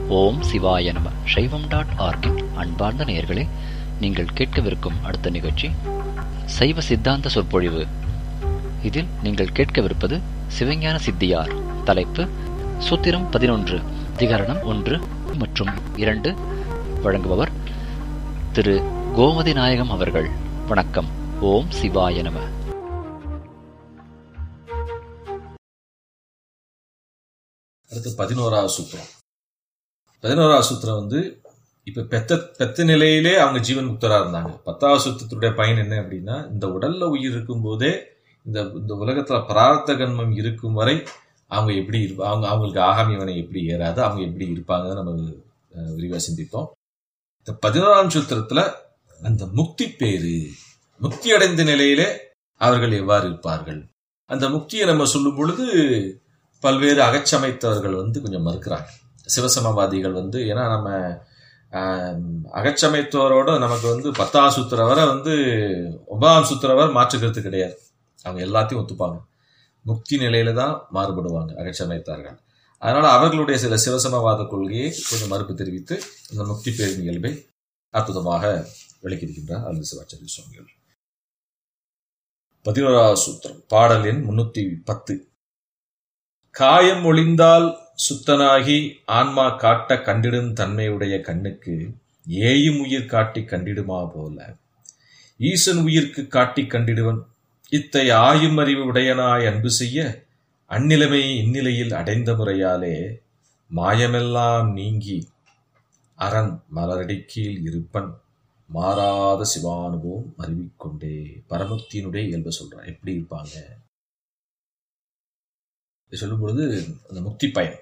ஓம் சிவாய நம சைவம் டாட் ஆர்கின் அன்பார்ந்த நேயர்களே நீங்கள் கேட்கவிருக்கும் அடுத்த நிகழ்ச்சி சைவ சித்தாந்த சொற்பொழிவு இதில் நீங்கள் கேட்கவிருப்பது சிவஞான சித்தியார் தலைப்பு சூத்திரம் பதினொன்று அதிகரணம் ஒன்று மற்றும் இரண்டு வழங்குபவர் திரு கோமதி நாயகம் அவர்கள் வணக்கம் ஓம் சிவாய நம அடுத்து பதினோராவது சூத்திரம் பதினோராவது சூத்திரம் வந்து இப்ப பெத்த பெத்த நிலையிலே அவங்க ஜீவன் முக்தரா இருந்தாங்க பத்தாவது சூத்திரத்துடைய பயன் என்ன அப்படின்னா இந்த உடல்ல உயிர் இருக்கும் போதே இந்த இந்த உலகத்துல பிரார்த்த கன்மம் இருக்கும் வரை அவங்க எப்படி இருப்ப அவங்க அவங்களுக்கு ஆகாமியவனை எப்படி ஏறாது அவங்க எப்படி இருப்பாங்கன்னு நம்ம அஹ், விரிவா சிந்தித்தோம் இந்த பதினோராம் சூத்திரத்துல அந்த முக்தி பேரு முக்தி அடைந்த நிலையிலே அவர்கள் எவ்வாறு இருப்பார்கள் அந்த முக்தியை நம்ம சொல்லும் பொழுது பல்வேறு அகச்சமைத்தவர்கள் வந்து கொஞ்சம் மறுக்கிறாங்க சிவசமவாதிகள் வந்து ஏன்னா நம்ம ஆம், அகச்சமைத்தோரோட நமக்கு வந்து பத்தாம் சூத்திர வரை வந்து ஒன்பதாம் சூத்திர வரை மாற்றுக்கிறது கிடையாது அவங்க எல்லாத்தையும் ஒத்துப்பாங்க முக்தி நிலையில தான் மாறுபடுவாங்க அகச்சமைத்தார்கள் அதனால அவர்களுடைய சில சிவசமவாத கொள்கையை கொஞ்சம் மறுப்பு தெரிவித்து இந்த முக்தி பேர் நிகழ்வை அற்புதமாக விளக்கியிருக்கின்றார் அருள் சிவாச்சாரிய சுவாமிகள் பதினோராவது சூத்திரம் பாடல் எண் முன்னூத்தி பத்து காயம் ஒளிந்தால் சுத்தனாகி ஆன்மா காட்ட கண்டிடும் தன்மையுடைய கண்ணுக்கு ஏயும் உயிர் காட்டி கண்டிடுமா போல ஈசன் உயிர்க்கு காட்டி கண்டிடுவன் இத்தை ஆயும் அறிவு உடையனாய் அன்பு செய்ய அந்நிலைமை இந்நிலையில் அடைந்த முறையாலே மாயமெல்லாம் நீங்கி அரண் மலரடிக்கீழ் இருப்பன் மாறாத சிவானுபவம் அறிவிக்கொண்டே பரமுக்தியினுடைய இயல்பை சொல்றான் எப்படி இருப்பாங்க இது சொல்லும் பொழுது அந்த முக்தி பயன்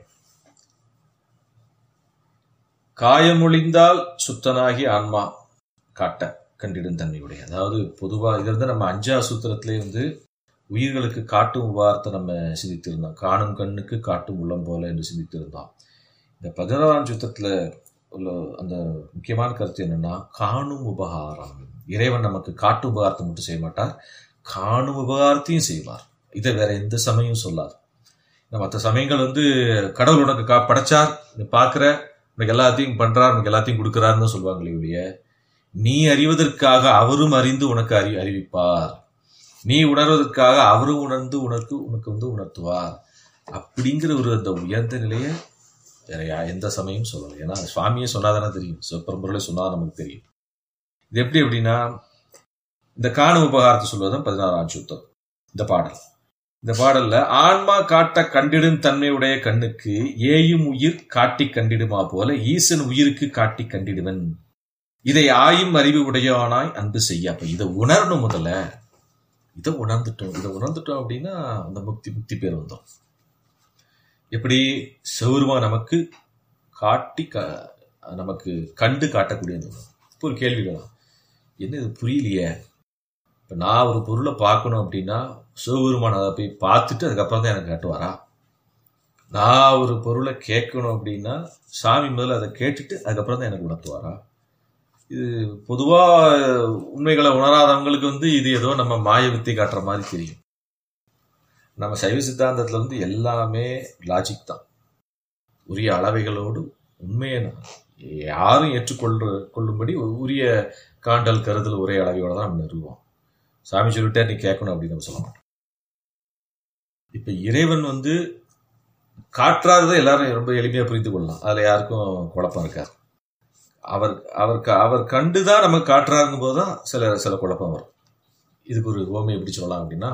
காயமொழிந்தால் சுத்தனாகி ஆன்மா காட்ட கண்டிடும் தன்மையுடைய அதாவது பொதுவா இது வந்து நம்ம அஞ்சா சூத்திரத்திலே வந்து உயிர்களுக்கு காட்டும் உபாரத்தை நம்ம சிந்தித்திருந்தோம் காணும் கண்ணுக்கு காட்டும் உள்ளம் போல என்று சிந்தித்திருந்தோம் இந்த பதினோராம் சூத்திரத்துல உள்ள அந்த முக்கியமான கருத்து என்னன்னா காணும் உபகாரம் இறைவன் நமக்கு காட்டும் உபகாரத்தை மட்டும் செய்ய மாட்டார் காணும் உபகாரத்தையும் செய்வார் இதை வேற எந்த சமயம் சொல்லாது மற்ற சமயங்கள் வந்து கடவுள் உனக்கு கா படைச்சார் நீ பார்க்குற உனக்கு எல்லாத்தையும் பண்றார் உனக்கு எல்லாத்தையும் கொடுக்குறாருன்னு தான் சொல்லுவாங்களே ஒழிய நீ அறிவதற்காக அவரும் அறிந்து உனக்கு அறி அறிவிப்பார் நீ உணர்வதற்காக அவரும் உணர்ந்து உனக்கு உனக்கு வந்து உணர்த்துவார் அப்படிங்கிற ஒரு அந்த உயர்ந்த நிலையை வேற யா- எந்த சமயம் சொல்லலை ஏன்னா சுவாமியே சொன்னாதானே தெரியும் சிவபரம்பொருளை சொன்னாதான் நமக்கு தெரியும் இது எப்படி அப்படின்னா இந்த காணும் உபகாரத்தை சொல்வதுதான் பதினாறாம் சுத்தம் இந்த பாடல் இந்த பாடல்ல ஆன்மா காட்ட கண்டிடும் தன்மையுடைய கண்ணுக்கு ஏயும் உயிர் காட்டி கண்டிடுமா போல ஈசன் உயிருக்கு காட்டி கண்டிடுவன் இதை ஆயும் அறிவு உடையவனாய் அன்பு செய்ய அப்ப இதை உணரணும் முதல்ல இதை உணர்ந்துட்டோம் இதை உணர்ந்துட்டோம் அப்படின்னா அந்த முக்தி முக்தி பேர் வந்தோம் எப்படி செவுருமா நமக்கு காட்டி க நமக்கு கண்டு காட்டக்கூடியது இப்போ ஒரு கேள்வி வேணும் என்ன இது புரியலையே இப்போ நான் ஒரு பொருளை பார்க்கணும் அப்படின்னா சிவபெருமான் அதை போய் பார்த்துட்டு அதுக்கப்புறம் தான் எனக்கு காட்டுவாரா நான் ஒரு பொருளை கேட்கணும் அப்படின்னா சாமி முதல்ல அதை கேட்டுட்டு அதுக்கப்புறம் தான் எனக்கு உணர்த்துவாரா இது பொதுவாக உண்மைகளை உணராதவங்களுக்கு வந்து இது ஏதோ நம்ம மாய வித்தை காட்டுற மாதிரி தெரியும் நம்ம சைவ சித்தாந்தத்தில் வந்து எல்லாமே லாஜிக் தான் உரிய அளவைகளோடு உண்மையை யாரும் ஏற்றுக்கொள்ற கொள்ளும்படி உரிய காண்டல் கருதல் ஒரே அளவையோட தான் நம்ம நிறுவோம் சாமி சொல்லிட்டே நீ கேட்கணும் அப்படின்னு நம்ம சொல்ல மாட்டோம் இப்ப இறைவன் வந்து காற்றாததை எல்லாரும் ரொம்ப எளிமையா புரிந்து கொள்ளலாம் அதுல யாருக்கும் குழப்பம் இருக்காது அவர் அவர் க- அவர் கண்டுதான் நமக்கு காட்டுறாருங்கும் போதுதான் சில சில குழப்பம் வரும் இதுக்கு ஒரு ஓமை எப்படி சொல்லலாம் அப்படின்னா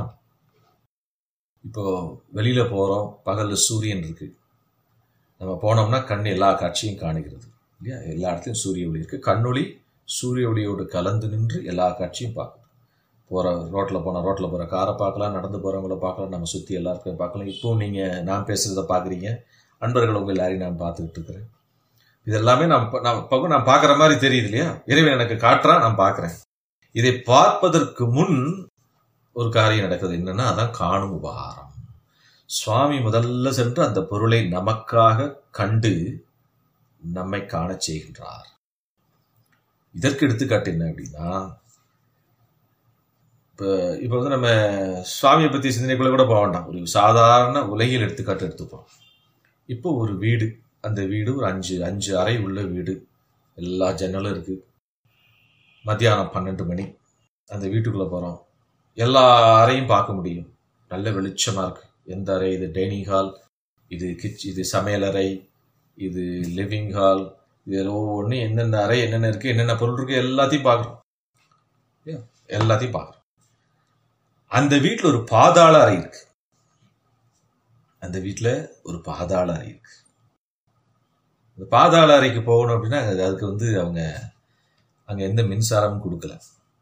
இப்போ வெளியில போறோம் பகல்ல சூரியன் இருக்கு நம்ம போனோம்னா கண் எல்லா காட்சியும் காணுகிறது இல்லையா எல்லா இடத்துலையும் சூரிய ஒளி இருக்கு கண்ணொளி சூரிய ஒளியோடு கலந்து நின்று எல்லா காட்சியும் பார்க்கும் போகிற ரோட்டில் போனால் ரோட்டில் போகிற காரை பார்க்கலாம் நடந்து போகிறவங்கள பார்க்கலாம் நம்ம சுற்றி எல்லாருக்கும் பார்க்கலாம் இப்போ நீங்கள் நான் பேசுகிறத பார்க்குறீங்க அன்பர்கள் உங்கள் எல்லாரையும் நான் பார்த்துக்கிட்டு இருக்கிறேன் இது எல்லாமே நான் ப- நான் பக்கம் நான் பார்க்குற மாதிரி தெரியுது இல்லையா இறைவன் எனக்கு காட்டுறான் நான் பார்க்குறேன் இதை பார்ப்பதற்கு முன் ஒரு காரியம் நடக்குது என்னன்னா அதான் காணும் உபகாரம் சுவாமி முதல்ல சென்று அந்த பொருளை நமக்காக கண்டு நம்மை காணச் செய்கின்றார் இதற்கு எடுத்துக்காட்டு என்ன அப்படின்னா இப்போ இப்போ வந்து நம்ம சுவாமியை பற்றி சிந்தனைக்குள்ள கூட போக வேண்டாம் ஒரு சாதாரண உலகில் எடுத்துக்காட்டு எடுத்துப்போம் இப்போ ஒரு வீடு அந்த வீடு ஒரு அஞ்சு அஞ்சு அறை உள்ள வீடு எல்லா ஜன்னலும் இருக்கு மத்தியானம் பன்னெண்டு மணி அந்த வீட்டுக்குள்ள போறோம் எல்லா அறையும் பார்க்க முடியும் நல்ல வெளிச்சமா இருக்கு எந்த அறை இது டைனிங் ஹால் இது கிச் இது சமையலறை இது லிவிங் ஹால் இது ஒவ்வொன்றும் என்னென்ன அறை என்னென்ன இருக்கு என்னென்ன பொருள் இருக்கு எல்லாத்தையும் பார்க்குறோம் இல்லையா? எல்லாத்தையும் பார்க்குறோம் அந்த வீட்டில் ஒரு பாதாள அறை இருக்கு அந்த வீட்டில் ஒரு பாதாள அறை இருக்கு அந்த பாதாள அறைக்கு போகணும் அப்படின்னா அது- அதுக்கு வந்து அவங்க அங்க எந்த மின்சாரமும் கொடுக்கல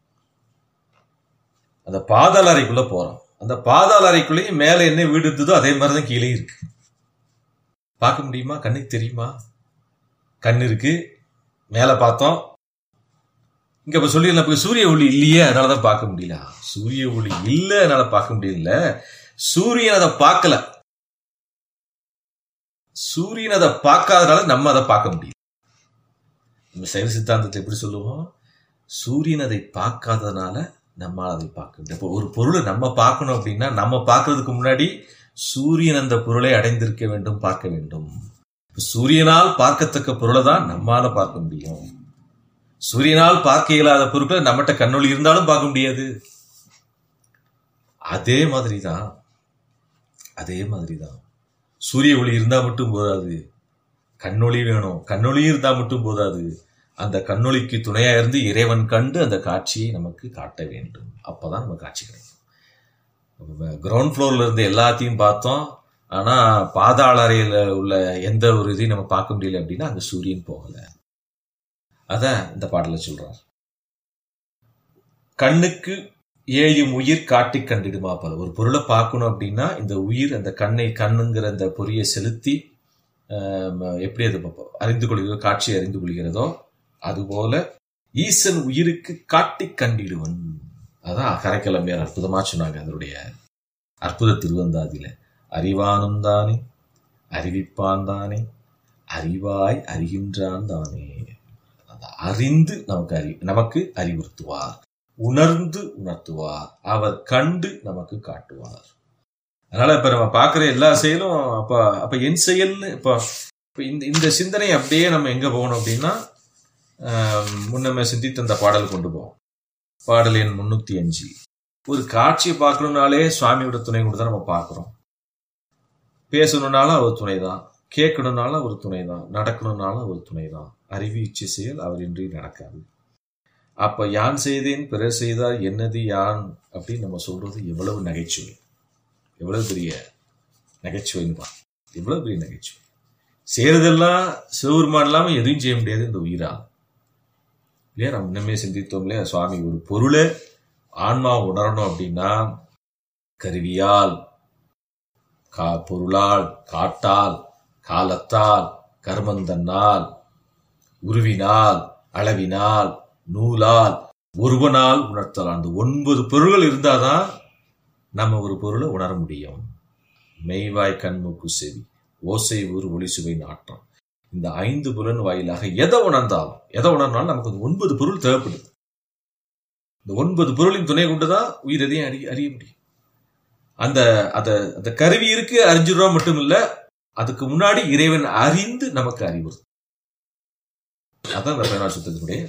அந்த பாதாள அறைக்குள்ள போறோம் அந்த பாதாள அறைக்குள்ளேயும் மேல என்ன வீடு இருந்ததோ அதே மாதிரி தான் கீழே இருக்கு பார்க்க முடியுமா கண்ணுக்கு தெரியுமா கண் இருக்கு மேல பார்த்தோம் இங்க இப்ப சொல்லி நமக்கு சூரிய ஒளி இல்லையே அதனாலதான் பார்க்க முடியல சூரிய ஒளி இல்ல அதனால பார்க்க முடியல சூரியன் அதை பார்க்கல சூரியன் அதை பார்க்காதனால நம்ம அதை பார்க்க முடியும் நம்ம சைவ சித்தாந்தத்தை எப்படி சொல்லுவோம் சூரியன் அதை பார்க்காதனால நம்மால் அதை பார்க்க முடியும் இப்போ ஒரு பொருளை நம்ம பார்க்கணும் அப்படின்னா நம்ம பார்க்கறதுக்கு முன்னாடி சூரியன் அந்த பொருளை அடைந்திருக்க வேண்டும் பார்க்க வேண்டும் இப்ப சூரியனால் பார்க்கத்தக்க பொருளை தான் நம்மால பார்க்க முடியும் சூரியனால் பார்க்க இயலாத பொருட்களை நம்மகிட்ட கண்ணொளி இருந்தாலும் பார்க்க முடியாது அதே மாதிரி தான் அதே மாதிரி தான் சூரிய ஒளி இருந்தா மட்டும் போதாது கண்ணொளி வேணும் கண்ணொளி இருந்தா மட்டும் போதாது அந்த கண்ணொளிக்கு துணையா இருந்து இறைவன் கண்டு அந்த காட்சியை நமக்கு காட்ட வேண்டும் அப்பதான் நம்ம காட்சி கிடைக்கும் கிரவுண்ட் ஃப்ளோர்ல இருந்து எல்லாத்தையும் பார்த்தோம் ஆனா பாதாள அறையில உள்ள எந்த ஒரு இதையும் நம்ம பார்க்க முடியல அப்படின்னா அங்க சூரியன் போகல அதான் இந்த பாடல சொல்றார் கண்ணுக்கு ஏயும் உயிர் காட்டி கண்டிடுமா போல ஒரு பொருளை பார்க்கணும் அப்படின்னா இந்த உயிர் அந்த கண்ணை கண்ணுங்கிற அந்த பொறியை செலுத்தி ஆம், எப்படி அது ப- அறிந்து கொள்கிறதோ காட்சி அறிந்து கொள்கிறதோ அதுபோல ஈசன் உயிருக்கு காட்டி கண்டிடுவன் அதான் கரைக்கிழமையார் அற்புதமா சொன்னாங்க அதனுடைய அற்புத திருவந்தாதியில அறிவானும் தானே அறிவிப்பான் தானே அறிவாய் அறிகின்றான் தானே அந்த அறிந்து நமக்கு அறி நமக்கு அறிவுறுத்துவார் உணர்ந்து உணர்த்துவார் அவர் கண்டு நமக்கு காட்டுவார் அதனால இப்ப நம்ம பார்க்கிற எல்லா செயலும் அப்ப அப்ப என் செயல்னு இப்ப இப்ப இந்த இந்த சிந்தனை அப்படியே நம்ம எங்க போகணும் அப்படின்னா ஆம், முன்னமே சிந்தித்த அந்த பாடல் கொண்டு போவோம் பாடல் எண் முன்னூத்தி அஞ்சு ஒரு காட்சியை பார்க்கணும்னாலே சுவாமியோட துணை கொண்டு தான் நம்ம பார்க்கிறோம் பேசணும்னாலும் அவர் துணைதான் கேட்கணும்னாலும் அவர் துணைதான் நடக்கணும்னாலும் அவர் துணைதான் அறிவு இச்சை செயல் அவரின்றி நடக்காது அப்ப யான் செய்தேன் பிறர் செய்தார் என்னது யான் அப்படின்னு நம்ம சொல்றது எவ்வளவு நகைச்சுவை எவ்வளவு பெரிய நகைச்சுவைன்னு பா எவ்வளவு பெரிய நகைச்சுவை செய்யறதெல்லாம் சிவபெருமான் இல்லாம எதுவும் செய்ய முடியாது இந்த உயிரா இல்லையா நம்ம இன்னமே சிந்தித்தோம் இல்லையா சுவாமி ஒரு பொருளை ஆன்மா உணரணும் அப்படின்னா கருவியால் கா பொருளால் காட்டால் காலத்தால் கர்மந்தன்னால் உருவினால் அளவினால் நூலால் ஒருவனால் உணர்த்தலாம் அந்த ஒன்பது பொருள்கள் இருந்தாதான் நம்ம ஒரு பொருளை உணர முடியும் மெய்வாய் கண்மூக்கு செவி ஓசை ஊர் ஒளி சுவை நாட்டம் இந்த ஐந்து புலன் வாயிலாக எதை உணர்ந்தாலும் எதை உணர்ந்தாலும் நமக்கு அந்த ஒன்பது பொருள் தேவைப்படுது இந்த ஒன்பது பொருளின் துணை கொண்டுதான் உயிர் எதையும் அறிய அறிய முடியும் அந்த அந்த அந்த கருவி இருக்கு அறிஞ்சிடுறோம் மட்டும் இல்ல அதுக்கு முன்னாடி இறைவன் அறிந்து நமக்கு அறிவுறுத்தும் அதான் இந்த பேனா சுத்தத்தினுடைய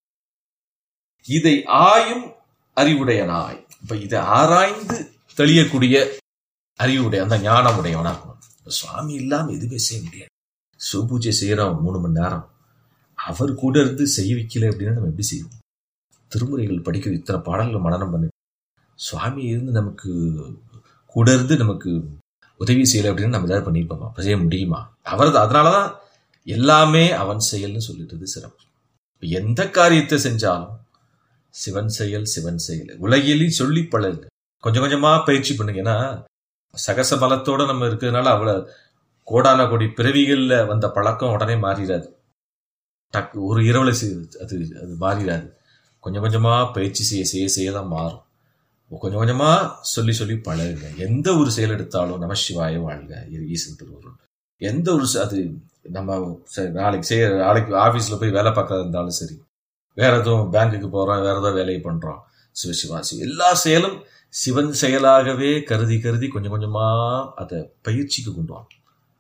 இதை ஆயும் அறிவுடையனாய் இப்ப இதை ஆராய்ந்து தெளியக்கூடிய அறிவுடைய அந்த ஞானம் உடையவனா இருக்கணும் இப்ப சுவாமி இல்லாம எதுவுமே செய்ய முடியாது சிவபூஜை செய்யறோம் மூணு மணி நேரம் அவர் கூட இருந்து செய்ய வைக்கல அப்படின்னா நம்ம எப்படி செய்வோம் திருமுறைகள் படிக்க இத்தனை பாடல்கள் மனனம் பண்ணி சுவாமி இருந்து நமக்கு கூட இருந்து நமக்கு உதவி செய்யல அப்படின்னு நம்ம ஏதாவது பண்ணியிருப்போமா அப்ப செய்ய முடியுமா அவர் அதனாலதான் எல்லாமே அவன் செயல்னு சொல்லிட்டது சிறப்பு இப்ப எந்த காரியத்தை செஞ்சாலும் சிவன் செயல் சிவன் செயல் உலகிலேயும் சொல்லி பழகுங்க கொஞ்சம் கொஞ்சமா பயிற்சி பண்ணுங்க ஏன்னா சகச பலத்தோட நம்ம இருக்கிறதுனால அவ்வளவு கோடான கோடி பிறவிகள்ல வந்த பழக்கம் உடனே மாறிடாது டக்கு ஒரு இரவுல செய்- அது அது மாறிடாது கொஞ்சம் கொஞ்சமா பயிற்சி செய்ய செய்ய செய்ய தான் மாறும் கொஞ்சம் கொஞ்சமா சொல்லி சொல்லி பழகுங்க எந்த ஒரு செயல் எடுத்தாலும் நம சிவாய வாழ்க இ- ஈசன் திருவருள் எந்த ஒரு ச- அது நம்ம சரி, நாளைக்கு செய்ய நாளைக்கு ஆபீஸ்ல போய் வேலை பார்க்கறதா இருந்தாலும் சரி வேற எதுவும் பேங்குக்கு போறோம் வேற ஏதோ வேலையை பண்றோம் சிவசிவாசி எல்லா செயலும் சிவன் செயலாகவே கருதி கருதி கொஞ்சம் கொஞ்சமா அதை பயிற்சிக்கு கொண்டு வாங்க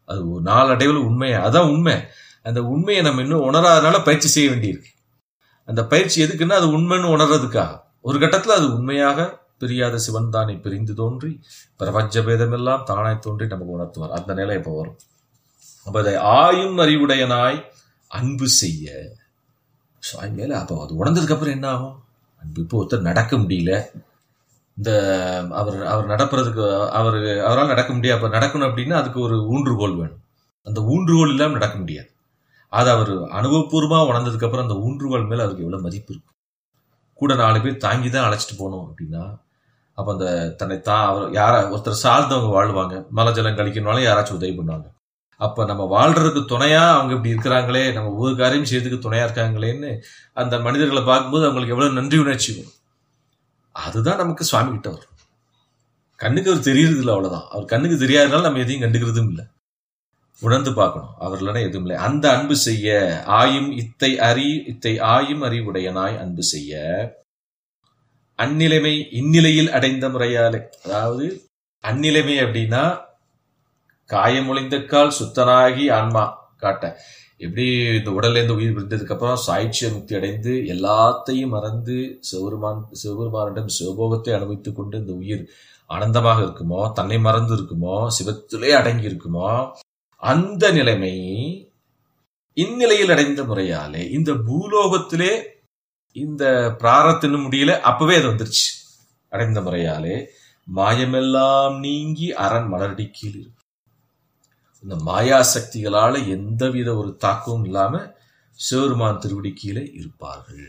அது ஒரு நாளடைவில் உண்மை அதான் உண்மை அந்த உண்மையை நம்ம இன்னும் உணராதனால பயிற்சி செய்ய வேண்டியிருக்கு அந்த பயிற்சி எதுக்குன்னா அது உண்மைன்னு உணர்றதுக்காக ஒரு கட்டத்தில் அது உண்மையாக பிரியாத சிவன் தானே பிரிந்து தோன்றி பிரபஞ்ச பேதமெல்லாம் தானாய் தோன்றி நமக்கு உணர்த்துவார் அந்த நிலை இப்போ வரும் அப்போ அதை ஆயும் அறிவுடையனாய் அன்பு செய்ய சுவாமி மேல அப்போ அது உணர்ந்ததுக்கு அப்புறம் என்ன ஆகும் அன்பு இப்போ ஒருத்தர் நடக்க முடியல இந்த அவர் அவர் நடப்புறதுக்கு அவர் அவரால் நடக்க முடியாது அப்போ நடக்கணும் அப்படின்னா அதுக்கு ஒரு ஊன்றுகோல் வேணும் அந்த ஊன்றுகோல் இல்லாமல் நடக்க முடியாது அது அவர் அனுபவபூர்வமாக உணர்ந்ததுக்கு அப்புறம் அந்த ஊன்றுகோல் மேல அவருக்கு எவ்வளவு மதிப்பு இருக்கும் கூட நாலு பேர் தாங்கி தான் அழைச்சிட்டு போகணும் அப்படின்னா அப்போ அந்த தன்னை தான் அவர் யார ஒருத்தர் சார்ந்தவங்க வாழ்வாங்க மலை ஜலம் கழிக்கணும்னாலும் யாராச்சும் உதவி பண்ணுவாங்க அப்ப நம்ம வாழ்றதுக்கு துணையா அவங்க இப்படி இருக்கிறாங்களே நம்ம ஒவ்வொரு காரியம் செய்யறதுக்கு துணையா இருக்காங்களேன்னு அந்த மனிதர்களை பார்க்கும்போது அவங்களுக்கு எவ்வளவு நன்றி உணர்ச்சி வரும் அதுதான் நமக்கு சுவாமி கிட்ட வரும் கண்ணுக்கு அவர் தெரியறது இல்லை அவ்வளவுதான் அவர் கண்ணுக்கு தெரியாதனால நம்ம எதையும் கண்டுக்கிறதும் இல்லை உணர்ந்து பார்க்கணும் அவர்களான எதுவும் இல்லை அந்த அன்பு செய்ய ஆயும் இத்தை அறி இத்தை ஆயும் அறிவுடையனாய் அன்பு செய்ய அந்நிலைமை இந்நிலையில் அடைந்த முறையாலே அதாவது அந்நிலைமை அப்படின்னா காயமொழிந்தக்கால் சுத்தனாகி ஆன்மா காட்ட எப்படி இந்த உடல்ல இருந்து உயிர் பிரிந்ததுக்கு அப்புறம் சாய்ச்சிய முக்தி அடைந்து எல்லாத்தையும் மறந்து சிவபெருமான் சிவபெருமானிடம் சிவபோகத்தை அனுபவித்துக் கொண்டு இந்த உயிர் ஆனந்தமாக இருக்குமோ தன்னை மறந்து இருக்குமோ சிவத்திலே அடங்கி இருக்குமோ அந்த நிலைமை இந்நிலையில் அடைந்த முறையாலே இந்த பூலோகத்திலே இந்த பிராரத்தின்னு முடியல அப்பவே அது வந்துருச்சு அடைந்த முறையாலே மாயமெல்லாம் நீங்கி அரண் மலரடி கீழ் இருக்கும் இந்த மாயா சக்திகளால எந்தவித ஒரு தாக்கமும் இல்லாம சிவருமான் திருவடி கீழே இருப்பார்கள்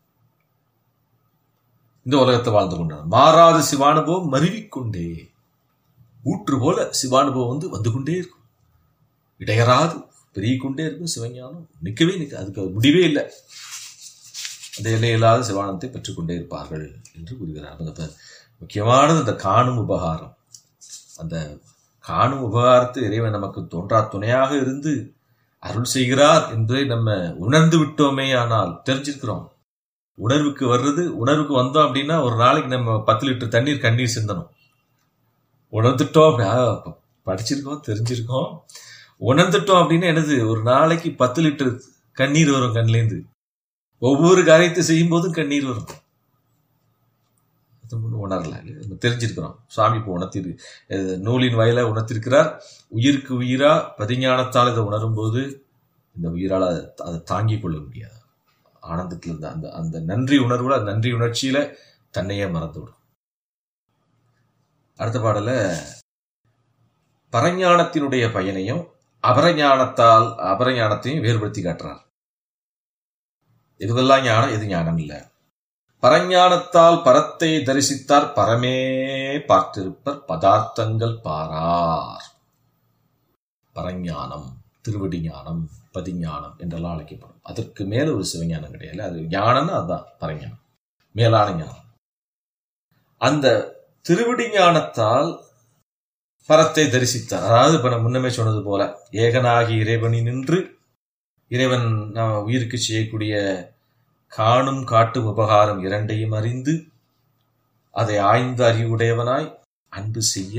இந்த உலகத்தை வாழ்ந்து கொண்டார் மாறாத சிவானுபவம் மருவிக்கொண்டே ஊற்று போல சிவானுபவம் வந்து வந்து கொண்டே இருக்கும் இடையறாது பெருகிக்கொண்டே இருக்கும் சிவஞானம் நிற்கவே நிற்க அதுக்கு முடிவே இல்லை அந்த எல்லையில்லாத சிவானந்தத்தை பெற்றுக்கொண்டே இருப்பார்கள் என்று கூறுகிறார் அந்த முக்கியமானது அந்த காணும் உபகாரம் அந்த காணும் உபகாரத்தை இறைவன் நமக்கு தோன்றா துணையாக இருந்து அருள் செய்கிறார் என்பதை நம்ம உணர்ந்து விட்டோமே ஆனால் தெரிஞ்சிருக்கிறோம் உணர்வுக்கு வர்றது உணர்வுக்கு வந்தோம் அப்படின்னா ஒரு நாளைக்கு நம்ம பத்து லிட்டர் தண்ணீர் கண்ணீர் சிந்தணும் உணர்ந்துட்டோம் அப்படின்னா படிச்சிருக்கோம் தெரிஞ்சிருக்கோம் உணர்ந்துட்டோம் அப்படின்னா என்னது ஒரு நாளைக்கு பத்து லிட்டர் கண்ணீர் வரும் கண்லேருந்து ஒவ்வொரு காரியத்தை செய்யும் போதும் கண்ணீர் வரும் உணரல நம்ம தெரிஞ்சிருக்கிறோம் சுவாமி இப்போ உணர்த்தி நூலின் வயல உணர்த்திருக்கிறார் உயிருக்கு உயிரா பதிஞானத்தால் இதை உணரும் போது இந்த உயிரால் அதை அதை தாங்கிக் கொள்ள முடியாது ஆனந்தத்தில் இருந்த அந்த அந்த நன்றி உணர்வுல அந்த நன்றி உணர்ச்சியில தன்னையே மறந்து விடும் அடுத்த பாடல பரஞானத்தினுடைய பயனையும் அபரஞானத்தால் அபரஞானத்தையும் வேறுபடுத்தி காட்டுறார் எதுவெல்லாம் ஞானம் எது ஞானம் இல்லை பரஞானத்தால் பரத்தை தரிசித்தார் பரமே பார்த்திருப்பர் பதார்த்தங்கள் பாரார் பரஞானம் திருவடி ஞானம் பதிஞானம் என்றெல்லாம் அழைக்கப்படும் அதற்கு மேல ஒரு சிவஞானம் கிடையாது அது ஞானம்னு அதுதான் பரஞானம் மேலான ஞானம் அந்த திருவடி ஞானத்தால் பரத்தை தரிசித்தார் அதாவது இப்ப நான் முன்னமே சொன்னது போல ஏகனாகி இறைவனி நின்று இறைவன் நம்ம உயிருக்கு செய்யக்கூடிய காணும் காட்டும் உபகாரம் இரண்டையும் அறிந்து அதை ஆய்ந்த அறிவுடையவனாய் அன்பு செய்ய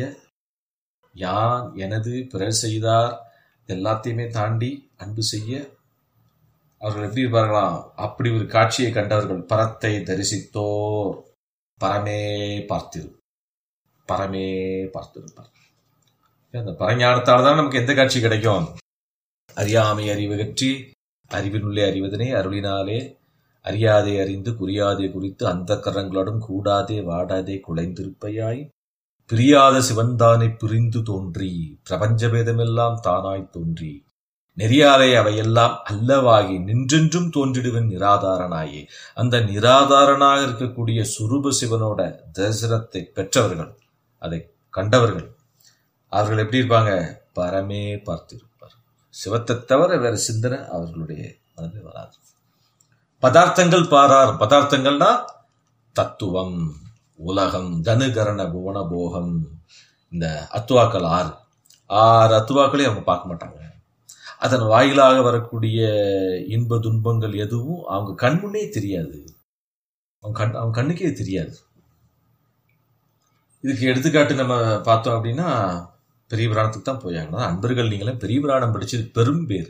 யான் எனது பிறர் செய்தார் எல்லாத்தையுமே தாண்டி அன்பு செய்ய அவர்கள் எப்படி இருப்பார்களாம் அப்படி ஒரு காட்சியை கண்டவர்கள் பரத்தை தரிசித்தோர் பரமே பார்த்திரு பரமே பார்த்திருப்பார் அந்த பரஞானத்தால் தான் நமக்கு எந்த காட்சி கிடைக்கும் அறியாமை அறிவு கற்றி அறிவினுள்ளே அறிவதனை அருளினாலே அறியாதே அறிந்து குறியாதே குறித்து அந்த கரங்களோடும் கூடாதே வாடாதே குலைந்திருப்பையாய் பிரியாத சிவன்தானை பிரிந்து தோன்றி பிரபஞ்ச பேதமெல்லாம் தானாய் தோன்றி நெறியாலே அவையெல்லாம் அல்லவாகி நின்றென்றும் தோன்றிடுவன் நிராதாரனாயே அந்த நிராதாரனாக இருக்கக்கூடிய சுரூப சிவனோட தரிசனத்தை பெற்றவர்கள் அதை கண்டவர்கள் அவர்கள் எப்படி இருப்பாங்க பரமே பார்த்திருப்பார் சிவத்தை தவிர வேற சிந்தனை அவர்களுடைய மனதில் வராது பதார்த்தங்கள் பாரார் பதார்த்தங்கள்னா தத்துவம் உலகம் தனுகரண புவன போகம் இந்த அத்துவாக்கள் ஆறு ஆறு அத்துவாக்களையும் அவங்க பார்க்க மாட்டாங்க அதன் வாயிலாக வரக்கூடிய இன்ப துன்பங்கள் எதுவும் அவங்க கண்முன்னே தெரியாது அவங்க கண் அவங்க கண்ணுக்கே தெரியாது இதுக்கு எடுத்துக்காட்டு நம்ம பார்த்தோம் அப்படின்னா பெரிய புராணத்துக்கு தான் போயாகணும் அன்பர்கள் நீங்களும் பெரிய புராணம் படிச்சது பெரும் பேர்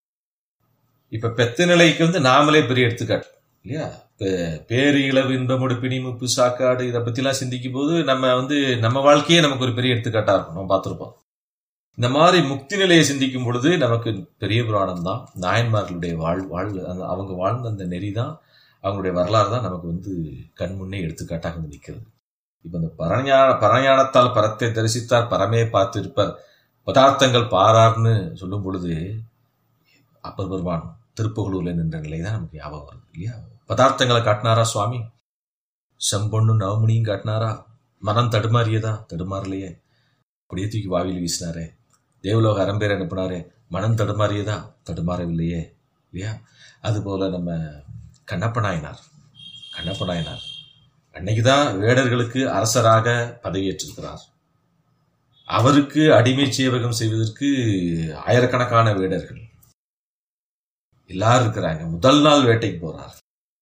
இப்ப பெத்த நிலைக்கு வந்து நாமளே பெரிய எடுத்துக்காட்டு இல்லையா பே- பேரு இளவு இன்பமுடு பிணி முப்பு சாக்காடு இதை பத்திலாம் சிந்திக்கும் போது நம்ம வந்து நம்ம வாழ்க்கையே நமக்கு ஒரு பெரிய எடுத்துக்காட்டா இருக்கும் நம்ம பார்த்திருப்போம் இந்த மாதிரி முக்தி நிலையை சிந்திக்கும் பொழுது நமக்கு பெரிய புராணம் தான் நாயன்மார்களுடைய வாழ் வாழ் அந்த அவங்க வாழ்ந்த அந்த நெறி தான் அவங்களுடைய வரலாறு தான் நமக்கு வந்து கண் முன்னே எடுத்துக்காட்டாக வந்து நிற்கிறது இப்ப இந்த பரஞான பரஞானத்தால் பரத்தை தரிசித்தார் பரமே பார்த்திருப்பார் பதார்த்தங்கள் பாரார்னு சொல்லும் பொழுது அப்பர் பெருமான் திருப்புகலூர்ல நின்ற நிலை தான் நமக்கு ஞாபகம் வருது இல்லையா பதார்த்தங்களை காட்டினாரா சுவாமி செம்பொண்ணு நவமணியும் காட்டினாரா மனம் தடுமாறியதா தடுமாறலையே அப்படியே தூக்கி வாவியில் வீசினாரே தேவலோக அரம்பேர் அனுப்பினாரே மனம் தடுமாறியதா தடுமாறவில்லையே இல்லையா அதுபோல நம்ம கண்ணப்ப நாயனார் கண்ணப்ப நாயனார் அன்னைக்குதான் வேடர்களுக்கு அரசராக பதவியேற்றிருக்கிறார் அவருக்கு அடிமை சேவகம் செய்வதற்கு ஆயிரக்கணக்கான வேடர்கள் எல்லாரும் இருக்கிறாங்க முதல் நாள் வேட்டைக்கு போறார்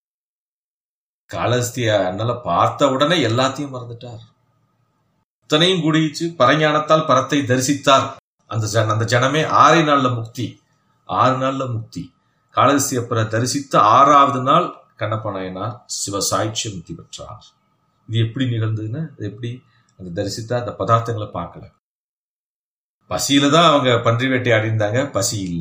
காலஸ்திய அண்ணல பார்த்த உடனே எல்லாத்தையும் மறந்துட்டார் இத்தனையும் குடிச்சு பரஞானத்தால் பரத்தை தரிசித்தார் அந்த ஜன அந்த ஜனமே ஆறே நாள்ல முக்தி ஆறு நாள்ல முக்தி காலஸ்தியப்பரை தரிசித்த ஆறாவது நாள் கண்ணப்ப நாயனார் சிவ சாய்ச்சிய முக்தி பெற்றார் இது எப்படி நிகழ்ந்ததுன்னா இது எப்படி அந்த தரிசித்தா அந்த பதார்த்தங்களை பார்க்கல பசியில தான் அவங்க பன்றி வேட்டையாடி இருந்தாங்க பசி இல்ல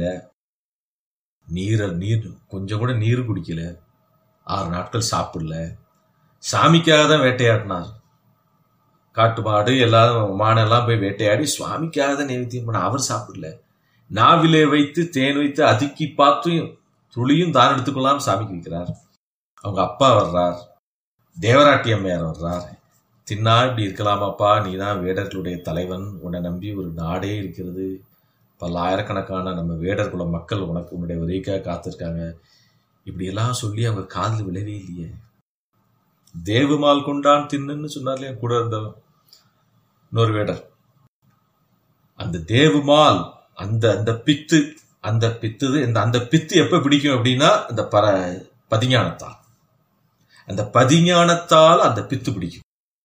நீர் நீர் கொஞ்சம் கூட நீர் குடிக்கல ஆறு நாட்கள் சாப்பிடல சாமிக்காக தான் வேட்டையாடினார் காட்டு மாடு எல்லாரும் மானெல்லாம் போய் வேட்டையாடி சுவாமிக்காக தான் நைவேத்தியம் பண்ண அவர் சாப்பிடல நாவிலே வைத்து தேன் வைத்து அதுக்கி பார்த்தும் துளியும் தான் எடுத்துக்கொள்ளாம சாமிக்கு வைக்கிறார் அவங்க அப்பா வர்றார் தேவராட்டி அம்மையார் வர்றார் தின்னா இப்படி இருக்கலாமாப்பா நீ தான் வேடர்களுடைய தலைவன் உன்னை நம்பி ஒரு நாடே இருக்கிறது பல ஆயிரக்கணக்கான நம்ம வேடர் குல மக்கள் உனக்கு உன்னுடைய உதவிக்காக காத்திருக்காங்க இப்படி எல்லாம் சொல்லி அவங்க காதில் விழவே இல்லையே தேவுமால் கொண்டான் தின்னுன்னு சொன்னார்லையே கூட இருந்தவன் இன்னொரு வேடர் அந்த தேவுமால் அந்த அந்த பித்து அந்த பித்து இந்த அந்த பித்து எப்ப பிடிக்கும் அப்படின்னா அந்த பர பதிஞானத்தால் அந்த பதிஞானத்தால் அந்த பித்து பிடிக்கும்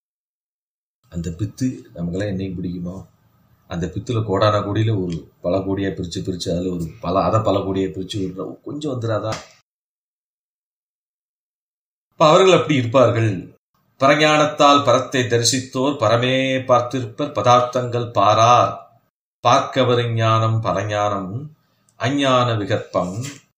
அந்த பித்து நமக்கெல்லாம் என்னைக்கு பிடிக்குமோ அந்த பித்துல கோடான கோடியில ஒரு பல கோடியா பிரிச்சு பிரிச்சு அதுல ஒரு பல அதை பல கோடியா பிரிச்சு ஒரு கொஞ்சம் வந்துடாதா இப்ப அவர்கள் அப்படி இருப்பார்கள் பரஞானத்தால் பரத்தை தரிசித்தோர் பரமே பார்த்திருப்பர் பதார்த்தங்கள் பாரார் பார்க்கவரு ஞானம் பரஞானம் அஞ்ஞான விகற்பம்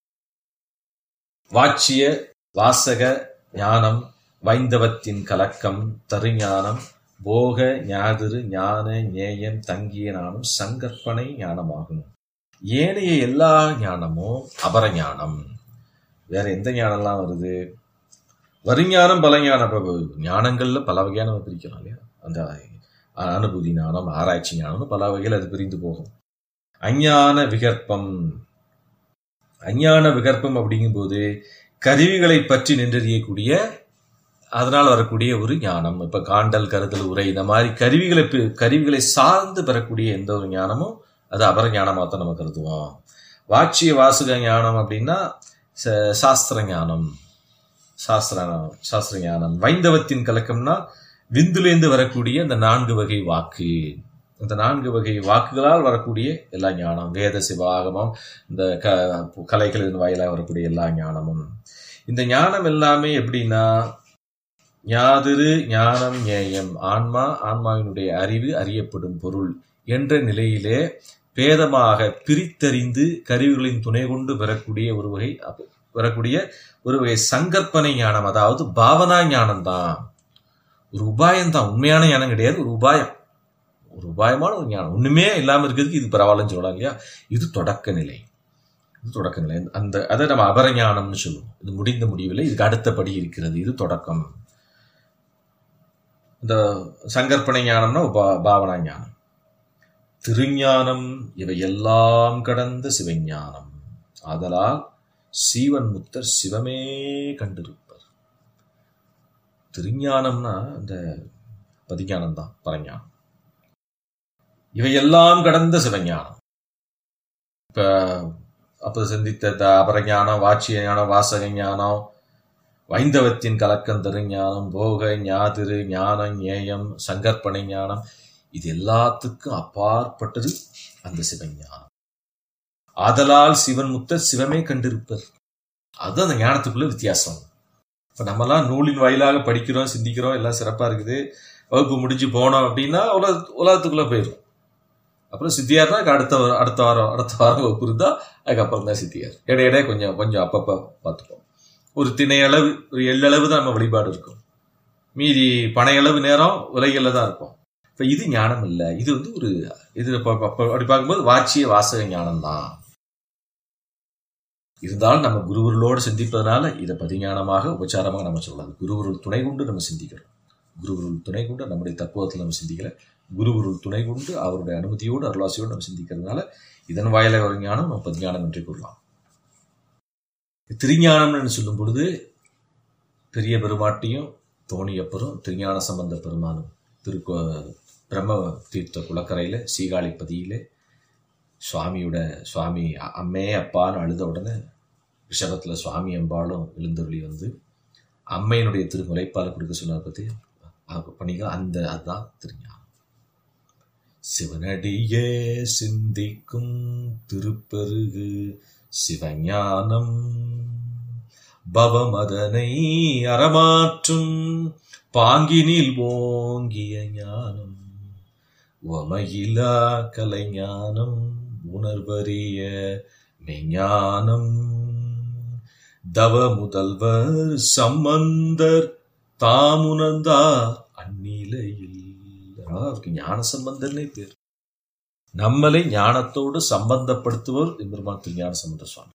வாட்சிய வாசக ஞானம் வைந்தவத்தின் கலக்கம் தருஞானம் போக ஞாதிரு ஞான ஞேயம் தங்கிய ஞானம் சங்கற்பனை ஞானமாகும் ஏனைய எல்லா ஞானமும் அபர ஞானம் வேற எந்த ஞானம்லாம் வருது வருஞானம் பல ஞானம் இப்ப ஞானங்கள்ல பல வகையான நம்ம பிரிக்கலாம் இல்லையா அந்த அனுபூதி ஞானம் ஆராய்ச்சி ஞானம்னு பல வகையில் அது பிரிந்து போகும் அஞ்ஞான விகற்பம் அஞ்ஞான விகற்பம் அப்படிங்கும்போது கருவிகளை பற்றி நின்றறியக்கூடிய அதனால் வரக்கூடிய ஒரு ஞானம் இப்ப காண்டல் கருதல் உரை இந்த மாதிரி கருவிகளை பி- கருவிகளை சார்ந்து பெறக்கூடிய எந்த ஒரு ஞானமும் அது அபர ஞானமாக தான் நம்ம கருதுவோம் வாட்சிய வாசக ஞானம் அப்படின்னா ச- சாஸ்திர ஞானம் சாஸ்திர சாஸ்திர ஞானம் வைந்தவத்தின் கலக்கம்னா விந்துலேந்து வரக்கூடிய அந்த நான்கு வகை வாக்கு இந்த நான்கு வகை வாக்குகளால் வரக்கூடிய எல்லா ஞானம் வேத சிவாகமம் இந்த க கலைகளின் வாயிலாக வரக்கூடிய எல்லா ஞானமும் இந்த ஞானம் எல்லாமே எப்படின்னா ஞாதிரு ஞானம் ஞேயம் ஆன்மா ஆன்மாவினுடைய அறிவு அறியப்படும் பொருள் என்ற நிலையிலே பேதமாக பிரித்தறிந்து கருவிகளின் துணை கொண்டு பெறக்கூடிய ஒரு வகை அப்ப- பெறக்கூடிய ஒரு வகை சங்கற்பனை ஞானம் அதாவது பாவனா ஞானம் தான் ஒரு உபாயம் தான் உண்மையான ஞானம் கிடையாது ஒரு உபாயம் ஒரு உபாயமான ஒரு ஞானம் ஒண்ணுமே இல்லாம இருக்கிறதுக்கு இது பரவாயில்லன்னு சொல்லலாம் இல்லையா இது தொடக்க நிலை இது தொடக்க நிலை அந்த அதை நம்ம அபர ஞானம்னு சொல்லுவோம் இது முடிந்த முடிவில்லை இதுக்கு அடுத்தபடி இருக்கிறது இது தொடக்கம் இந்த சங்கற்பனை ஞானம்னா உபா- பாவனா ஞானம் திருஞானம் இவை எல்லாம் கடந்த சிவஞானம் ஆதலால் சீவன் முத்தர் சிவமே கண்டிருப்பர் திருஞானம்னா இந்த பதிஞானம் தான் பரஞானம் இவையெல்லாம் கடந்த சிவஞானம் இப்ப அப்ப சிந்தித்த த அபரஞானம் வாட்சிய ஞானம் வாசக ஞானம் வைந்தவத்தின் கலக்கம் தருஞானம் போக ஞாதிரு ஞானம் ஞேயம் சங்கற்பனை ஞானம் இது எல்லாத்துக்கும் அப்பாற்பட்டது அந்த சிவஞானம் ஆதலால் சிவன் முத்தர் சிவமே கண்டிருப்பர் அது அந்த ஞானத்துக்குள்ள வித்தியாசம் இப்ப நம்மலாம் நூலின் வாயிலாக படிக்கிறோம் சிந்திக்கிறோம் எல்லாம் சிறப்பா இருக்குது வகுப்பு முடிஞ்சு போனோம் அப்படின்னா உலக உலகத்துக்குள்ள போயிடும் அப்புறம் சித்தியார்னா அடுத்த வாரம் அடுத்த வாரம் அடுத்த வாரம் வகுப்பு இருந்தா அதுக்கப்புறம் தான் சித்தியார் இடையிடையே கொஞ்சம் கொஞ்சம் அப்பப்போ பார்த்துப்போம் ஒரு திணையளவு ஒரு எள்ளளவு தான் நம்ம வழிபாடு இருக்கும் மீதி பனையளவு நேரம் உலகில தான் இருப்போம் இப்ப இது ஞானம் இல்லை இது வந்து ஒரு இது அப்ப- அப்ப- அப்படி பார்க்கும்போது வாட்சிய வாசக ஞானம் தான் இருந்தாலும் நம்ம குருவர்களோடு சிந்திப்பதனால இதை பதிஞானமாக உபச்சாரமாக நம்ம சொல்லலாம் குருவருள் துணை கொண்டு நம்ம சிந்திக்கிறோம் குருவருள் துணை கொண்டு நம்முடைய தத்துவத்தில் நம்ம சிந்திக்கல குருவருள் துணை கொண்டு அவருடைய அனுமதியோடு அருளாசியோடு நம்ம சிந்திக்கிறதுனால இதன் வாயிலாக ஒரு ஞானம் நம்ம பதிஞானம் என்று கூறலாம் திருஞானம்னு சொல்லும் பொழுது பெரிய பெருமாட்டியும் தோணியப்பரும் திருஞான சம்பந்த பெருமானும் திருக்கு பிரம்ம தீர்த்த குளக்கரையில் சீகாழிப்பதியிலே சுவாமியோட சுவாமி அ- அம்மே அப்பான்னு அழுத உடனே ரிஷபத்தில் சுவாமி அம்பாளும் எழுந்தருளி வந்து அம்மையினுடைய திருமுலைப்பால் கொடுக்க சொன்னார் பற்றி பண்ணிக்க அந்த அதுதான் திருஞானம் சிவனடியே சிந்திக்கும் திருப்பெருகு சிவஞானம் பவமதனை அறமாற்றும் பாங்கினில் ஓங்கிய ஞானம் உமையிலா கலைஞானம் உணர்வறிய மெஞ்ஞானம் தவ முதல்வர் சம்பந்தர் தாமுணர்ந்தார் அந்நிலையில் அதனால அவருக்கு ஞான சம்பந்தர்னே பேர் நம்மளை ஞானத்தோடு சம்பந்தப்படுத்துவர் எம்பெருமான் திரு ஞான சம்பந்த சுவாமி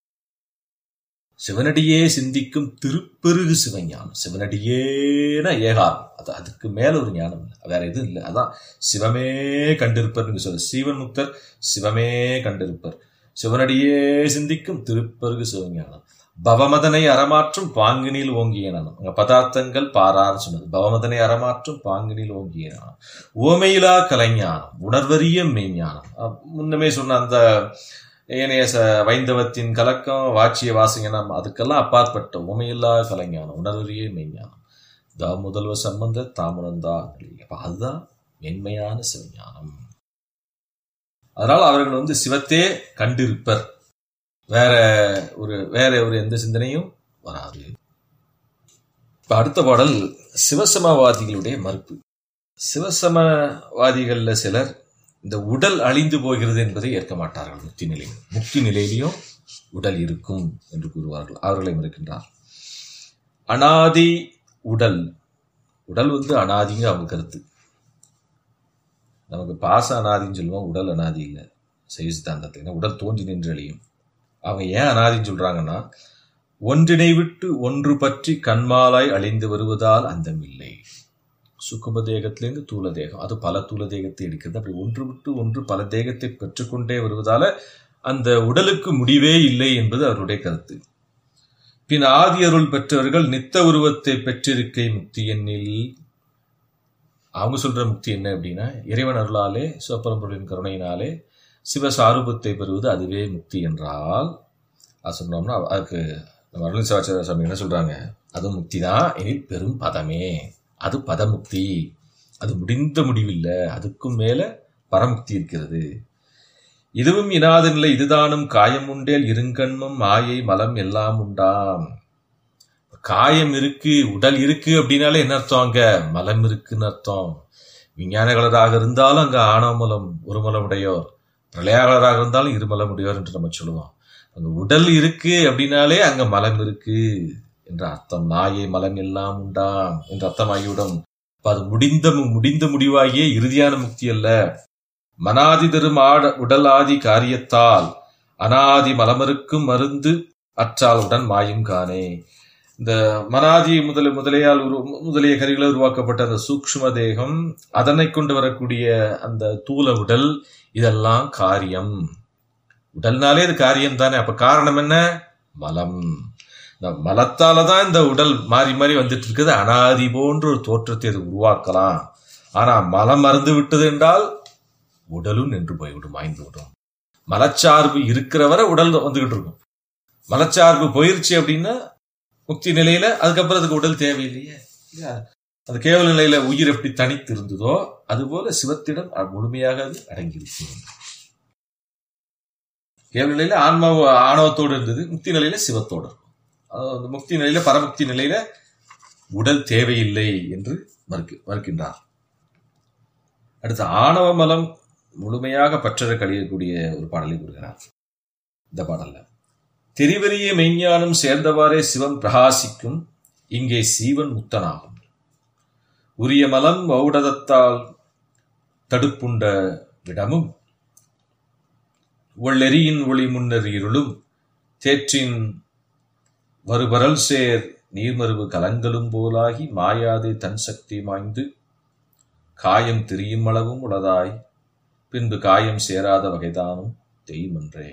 சிவனடியே சிந்திக்கும் திருப்பெருகு சிவஞானம் சிவனடியேன ஏகாரம் அது அதுக்கு மேல ஒரு ஞானம் இல்லை வேற எதுவும் இல்லை அதான் சிவமே கண்டிருப்பர் சொல்ற சீவன் முக்தர் சிவமே கண்டிருப்பர் சிவனடியே சிந்திக்கும் திருப்பெருகு சிவஞானம் பவமதனை அறமாற்றும் பாங்கினில் ஓங்கிய நானம் அங்க பதார்த்தங்கள் பாரான்னு சொன்னது பவமதனை அறமாற்றும் பாங்கினில் ஓங்கிய நானம் ஓமையிலா கலைஞானம் உணர்வறிய மெய்ஞானம் அஹ் முன்னமே சொன்ன அந்த ஏனைய ச வைந்தவத்தின் கலக்கம் வாட்சிய வாசகனம் அதுக்கெல்லாம் அப்பாற்பட்ட உமையில்லா கலைஞானம் உணர்வறிய மெய்ஞானம் தா முதல்வ சம்பந்த தாமுணர்ந்தா அப்ப அதுதான் மென்மையான சிவஞானம் அதனால அவர்கள் வந்து சிவத்தே கண்டிருப்பர் வேற ஒரு வேற ஒரு எந்த சிந்தனையும் வராது இப்ப அடுத்த பாடல் சிவசமவாதிகளுடைய மறுப்பு சிவசமவாதிகள்ல சிலர் இந்த உடல் அழிந்து போகிறது என்பதை ஏற்க மாட்டார்கள் முக்தி நிலையில் முக்தி நிலையிலையும் உடல் இருக்கும் என்று கூறுவார்கள் அவர்களை மறுக்கின்றார் அனாதி உடல் உடல் வந்து அனாதிங்க அவங்க கருத்து நமக்கு பாச அனாதின்னு சொல்லுவோம் உடல் அனாதி இல்லை சைவ சித்தாந்தத்தில் ஏன்னா உடல் தோன்றி நின்று அழியும் அவங்க ஏன் அனாதின்னு சொல்றாங்கன்னா ஒன்றினை விட்டு ஒன்று பற்றி கண்மாலாய் அழிந்து வருவதால் அந்தமில்லை சுக்கும தேகத்திலேருந்து தூல தேகம் அது பல தூல தேகத்தை எடுக்கிறது அப்படி ஒன்று விட்டு ஒன்று பல தேகத்தை பெற்றுக்கொண்டே வருவதால அந்த உடலுக்கு முடிவே இல்லை என்பது அவருடைய கருத்து பின் ஆதி அருள் பெற்றவர்கள் நித்த உருவத்தை பெற்றிருக்கை முக்தி எண்ணில் அவங்க சொல்ற முக்தி என்ன அப்படின்னா இறைவன் அருளாலே சிவபரம்பொருளின் கருணையினாலே சிவசாரூபத்தை பெறுவது அதுவே முக்தி என்றால் அது சொன்னோம்னா அதுக்கு நம்ம அருள் சிவாச்சாரிய சுவாமி என்ன சொல்றாங்க அது முக்தி தான் எனில் பெரும் பதமே அது பதமுக்தி அது முடிந்த முடிவில்லை அதுக்கும் மேல பரமுக்தி இருக்கிறது இதுவும் இனாத நிலை இதுதானும் காயம் உண்டேல் இருங்கண்மம் மாயை மலம் எல்லாம் உண்டாம் காயம் இருக்கு உடல் இருக்கு அப்படின்னாலே என்ன அர்த்தம் அங்க மலம் இருக்குன்னு அர்த்தம் விஞ்ஞானகலராக இருந்தாலும் அங்க ஆணவமலம் ஒரு மலமுடையோர் பிரளயாகலராக இருந்தாலும் இருமலம் உடையோர் என்று நம்ம சொல்லுவோம் அங்க உடல் இருக்கு அப்படின்னாலே அங்க மலம் இருக்கு என்ற அர்த்தம் நாயை மலம் எல்லாம் உண்டாம் என்ற அர்த்தமாகிவிடும் அப்ப அது முடிந்த முடிந்த முடிவாகிய இறுதியான முக்தி அல்ல மனாதி தரும் ஆட உடல் ஆதி காரியத்தால் அனாதி மலமருக்கும் மருந்து அற்றால் உடன் மாயும் காணே இந்த மனாதி முதல முதலையால் உரு முதலிய கருவிகளை உருவாக்கப்பட்ட அந்த சூக்ஷ்ம தேகம் அதனை கொண்டு வரக்கூடிய அந்த தூல உடல் இதெல்லாம் காரியம் உடல்னாலே இது காரியம் தானே அப்ப காரணம் என்ன மலம் இந்த மலத்தால தான் இந்த உடல் மாறி மாறி வந்துட்டு இருக்குது அனாதி போன்ற ஒரு தோற்றத்தை அது உருவாக்கலாம் ஆனா மலம் மறந்து விட்டது என்றால் உடலும் நின்று போய்விடும் மாய்ந்து விடும் மலச்சார்பு இருக்கிற வரை உடல் வந்துகிட்டு இருக்கும் மலச்சார்பு போயிருச்சு அப்படின்னா முக்தி நிலையில அதுக்கப்புறம் அதுக்கு உடல் தேவையில்லையே இல்லையா அந்த கேவல நிலையில உயிர் எப்படி தனித்து இருந்ததோ அதுபோல சிவத்திடம் அது முழுமையாக அது அடங்கியிருக்கும் கேவல நிலையில ஆன்மா ஆணவத்தோடு இருந்தது முக்தி நிலையில சிவத்தோடு இருக்கும் அதாவது அந்த முக்தி நிலையில பரமுக்தி நிலையில உடல் தேவையில்லை என்று மறுக்கு மறுக்கின்றார் அடுத்து ஆணவ மலம் முழுமையாக பற்றற கழியக்கூடிய ஒரு பாடலை கூறுகிறார் இந்த பாடல்ல தெரிவறிய மெய்ஞானம் சேர்ந்தவாறே சிவம் பிரகாசிக்கும் இங்கே சீவன் முக்தனாகும் உரிய மலம் ஔடதத்தால் தடுப்புண்ட விடமும் ஒள்ளெறியின் ஒளி முன்னர் இருளும் தேற்றின் வருபரல் சேர் நீர்மருவு கலங்களும் போலாகி மாயாதே தன் சக்தி மாய்ந்து காயம் திரியும் அளவும் உளதாய் பின்பு காயம் சேராத வகைதானும் தெய்மன்றே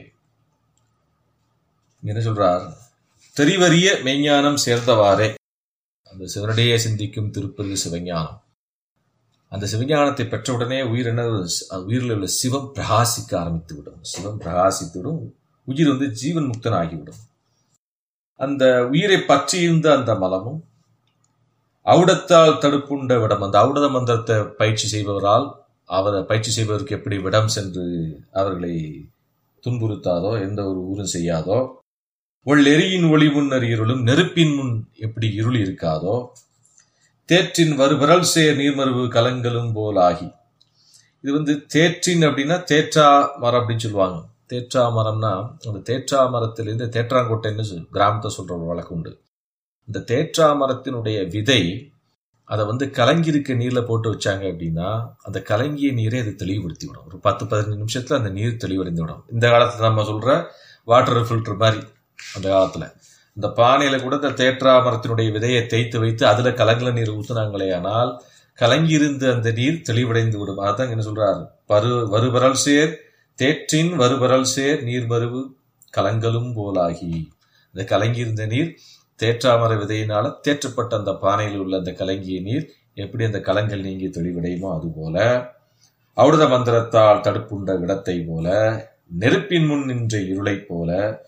என்ன சொல்றார் தெரிவறிய மெய்ஞானம் சேர்ந்தவாறே அந்த சிவனடியே சிந்திக்கும் திருப்பதி சிவஞானம் அந்த சிவஞானத்தை பெற்றவுடனே உயிர் என்ன உயிரில் உள்ள சிவம் பிரகாசிக்க ஆரம்பித்து விடும் சிவம் பிரகாசித்து விடும் உயிர் வந்து ஜீவன் முக்தன் ஆகிவிடும் அந்த உயிரை பற்றியிருந்த அந்த மலமும் ஔடத்தால் தடுப்புண்ட விடம் அந்த ஔடத மந்திரத்தை பயிற்சி செய்பவரால் அவரை பயிற்சி செய்பவருக்கு எப்படி விடம் சென்று அவர்களை துன்புறுத்தாதோ எந்த ஒரு ஊரும் செய்யாதோ ஒள்ளெறியின் ஒளி முன்னர் இருளும் நெருப்பின் முன் எப்படி இருள் இருக்காதோ தேற்றின் வருபரல் சேர் நீர்மருவு கலங்களும் போல் ஆகி இது வந்து தேற்றின் அப்படின்னா தேற்றா மரம் அப்படின்னு சொல்லுவாங்க தேற்றா மரம்னா அந்த தேற்றா மரத்திலிருந்து தேற்றாங்கொட்டைன்னு சொல் கிராமத்தை சொல்ற ஒரு வழக்கு உண்டு இந்த தேற்றா மரத்தினுடைய விதை அதை வந்து கலங்கி இருக்க நீர்ல போட்டு வச்சாங்க அப்படின்னா அந்த கலங்கிய நீரை அது தெளிவுபடுத்தி விடும் ஒரு பத்து பதினஞ்சு நிமிஷத்துல அந்த நீர் தெளிவடைந்து விடும் இந்த காலத்துல நம்ம சொல்ற வாட்டர் ஃபில்டர் மாதிரி அந்த காலத்துல இந்த பானையில கூட இந்த தேற்றா மரத்தினுடைய விதையை தேய்த்து வைத்து அதுல கலங்கல நீர் ஊத்துனாங்களே ஆனால் கலங்கி இருந்த அந்த நீர் தெளிவடைந்து விடும் அதான் என்ன சொல்றாரு பரு வருபரல் சேர் தேற்றின் வருபரல் சேர் நீர் மருவு கலங்கலும் போலாகி இந்த கலங்கி இருந்த நீர் தேற்றாமர விதையினால தேற்றப்பட்ட அந்த பானையில் உள்ள அந்த கலங்கிய நீர் எப்படி அந்த கலங்கள் நீங்கி தெளிவடையுமோ அதுபோல ஔடத மந்திரத்தால் தடுப்புண்ட விடத்தை போல நெருப்பின் முன் நின்ற இருளைப் போல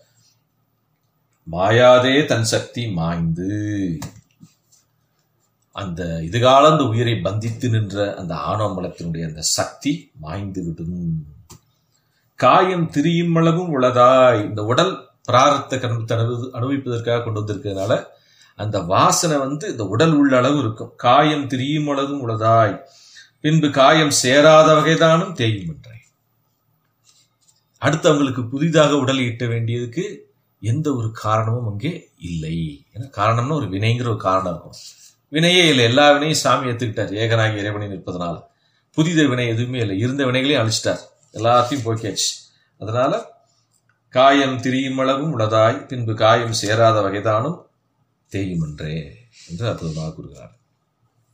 மாயாதே தன் சக்தி மாய்ந்து அந்த இதுகால அந்த உயிரை பந்தித்து நின்ற அந்த ஆணவமலத்தினுடைய அந்த சக்தி மாய்ந்து விடும் காயம் திரியும் அளவும் உளதாய் இந்த உடல் பிராரத்த கர்மத்தை அனுபவி அனுபவிப்பதற்காக கொண்டு வந்திருக்கிறதுனால அந்த வாசனை வந்து இந்த உடல் உள்ள அளவு இருக்கும் காயம் திரியும் அளவும் உளதாய் பின்பு காயம் சேராத வகைதானும் தேயும் என்றாய் அடுத்து அவங்களுக்கு புதிதாக உடல் ஈட்ட வேண்டியதுக்கு எந்த ஒரு காரணமும் அங்கே இல்லை ஏன்னா காரணம்னா ஒரு வினைங்கிற ஒரு காரணம் இருக்கும் வினையே இல்லை எல்லா வினையும் சாமி ஏத்துக்கிட்டார் ஏகனாகி இறைவனை நிற்பதனால புதித வினை எதுவுமே இல்லை இருந்த வினைகளையும் அழிச்சிட்டார் எல்லாத்தையும் போக்கியாச்சு அதனால காயம் திரியும் அளவும் உளதாய் பின்பு காயம் சேராத வகைதானும் தேயுமென்றே என்று அற்புதமாக கூறுகிறார்